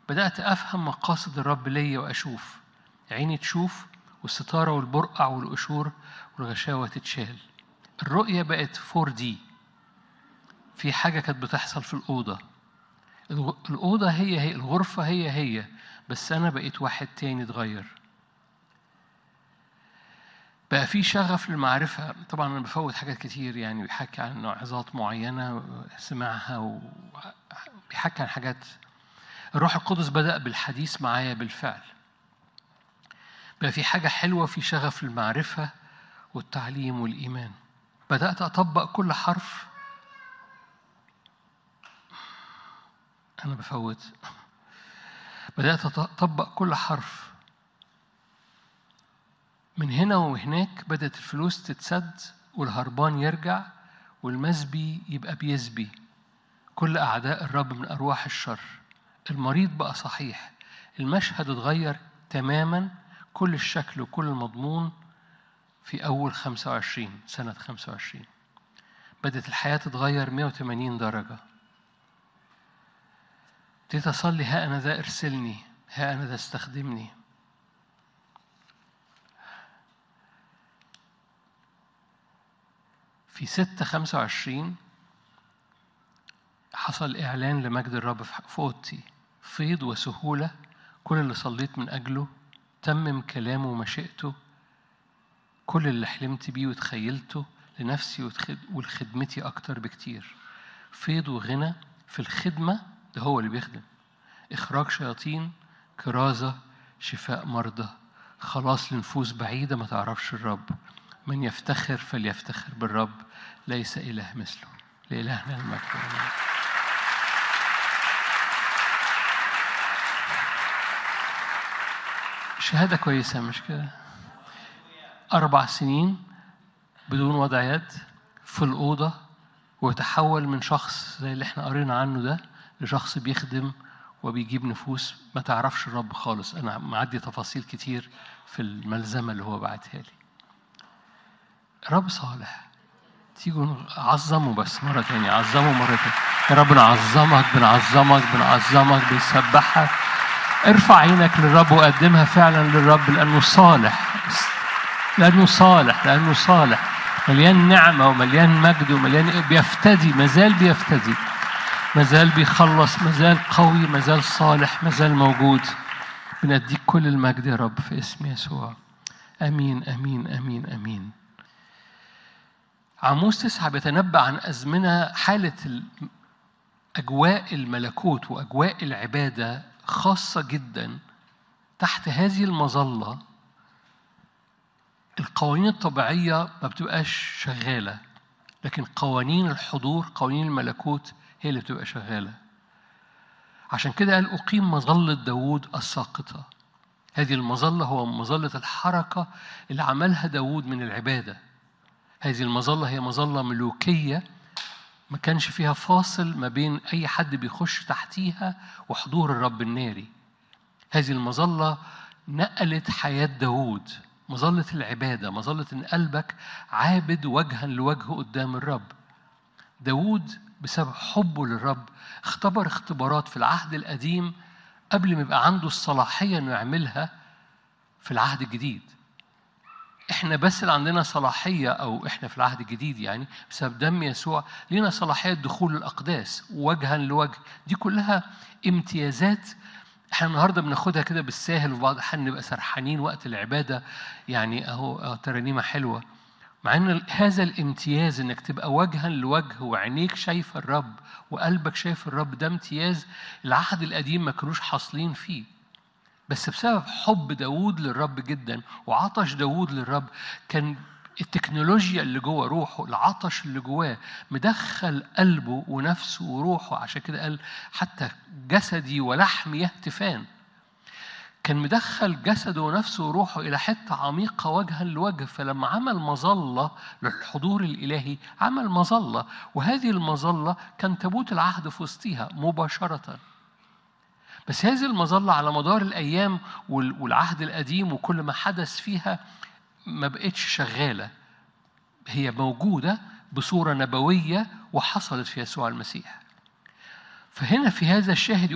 بدأت أفهم مقاصد الرب ليا وأشوف عيني تشوف والستارة والبرقع والقشور والغشاوة تتشال الرؤية بقت 4D في حاجة كانت بتحصل في الأوضة الغ- الأوضة هي هي الغرفة هي هي بس أنا بقيت واحد تاني اتغير بقى في شغف للمعرفة طبعا أنا بفوت حاجات كتير يعني بيحكي عن عظات معينة سمعها وبيحكي عن حاجات الروح القدس بدأ بالحديث معايا بالفعل بقى في حاجة حلوة في شغف المعرفة والتعليم والإيمان بدأت أطبق كل حرف أنا بفوت بدأت أطبق كل حرف من هنا وهناك بدأت الفلوس تتسد والهربان يرجع والمسبي يبقى بيسبي كل أعداء الرب من أرواح الشر المريض بقى صحيح المشهد اتغير تماما كل الشكل وكل المضمون في أول 25 سنة 25 بدأت الحياة تتغير 180 درجة ابتديت أصلي ها أنا ذا ارسلني ها أنا ذا استخدمني في ستة خمسة وعشرين حصل إعلان لمجد الرب في أوضتي فيض وسهولة كل اللي صليت من أجله تمم كلامه ومشيئته كل اللي حلمت بيه وتخيلته لنفسي ولخدمتي أكتر بكتير فيض وغنى في الخدمة ده هو اللي بيخدم إخراج شياطين كرازة شفاء مرضى خلاص لنفوس بعيدة ما تعرفش الرب من يفتخر فليفتخر بالرب ليس إله مثله لإلهنا المجد شهادة كويسة مش كده أربع سنين بدون وضع يد في الأوضة وتحول من شخص زي اللي احنا قرينا عنه ده لشخص بيخدم وبيجيب نفوس ما تعرفش الرب خالص أنا معدي تفاصيل كتير في الملزمة اللي هو بعتها لي رب صالح تيجوا عظمه بس مرة تانية عظمه مرة تانية يا رب نعظمك بنعظمك بنعظمك بنسبحك ارفع عينك للرب وقدمها فعلا للرب لأنه صالح لأنه صالح لأنه صالح مليان نعمة ومليان مجد ومليان بيفتدي مازال بيفتدي مازال بيخلص مازال قوي مازال صالح مازال موجود بنديك كل المجد يا رب في اسم يسوع امين امين امين امين عاموس تسعة بيتنبأ عن أزمنة حالة أجواء الملكوت وأجواء العبادة خاصة جدا تحت هذه المظلة القوانين الطبيعية ما بتبقاش شغالة لكن قوانين الحضور قوانين الملكوت هي اللي بتبقى شغالة عشان كده قال أقيم مظلة داوود الساقطة هذه المظلة هو مظلة الحركة اللي عملها داوود من العبادة هذه المظلة هي مظلة ملوكية ما كانش فيها فاصل ما بين أي حد بيخش تحتيها وحضور الرب الناري هذه المظلة نقلت حياة داوود مظلة العبادة مظلة إن قلبك عابد وجها لوجه قدام الرب داوود بسبب حبه للرب اختبر اختبارات في العهد القديم قبل ما يبقى عنده الصلاحية إنه يعملها في العهد الجديد احنا بس اللي عندنا صلاحية أو احنا في العهد الجديد يعني بسبب دم يسوع لينا صلاحية دخول الأقداس وجها لوجه دي كلها امتيازات احنا النهارده بناخدها كده بالساهل وبعض الأحيان نبقى سرحانين وقت العبادة يعني أهو ترانيمة حلوة مع ان هذا الامتياز انك تبقى وجها لوجه وعينيك شايفه الرب وقلبك شايف الرب ده امتياز العهد القديم ما كانوش حاصلين فيه بس بسبب حب داوود للرب جدا وعطش داوود للرب كان التكنولوجيا اللي جوه روحه العطش اللي جواه مدخل قلبه ونفسه وروحه عشان كده قال حتى جسدي ولحمي يهتفان كان مدخل جسده ونفسه وروحه إلى حتة عميقة وجها لوجه فلما عمل مظلة للحضور الإلهي عمل مظلة وهذه المظلة كان تابوت العهد في وسطها مباشرة بس هذه المظلة على مدار الأيام والعهد القديم وكل ما حدث فيها ما بقتش شغالة هي موجودة بصورة نبوية وحصلت في يسوع المسيح فهنا في هذا الشاهد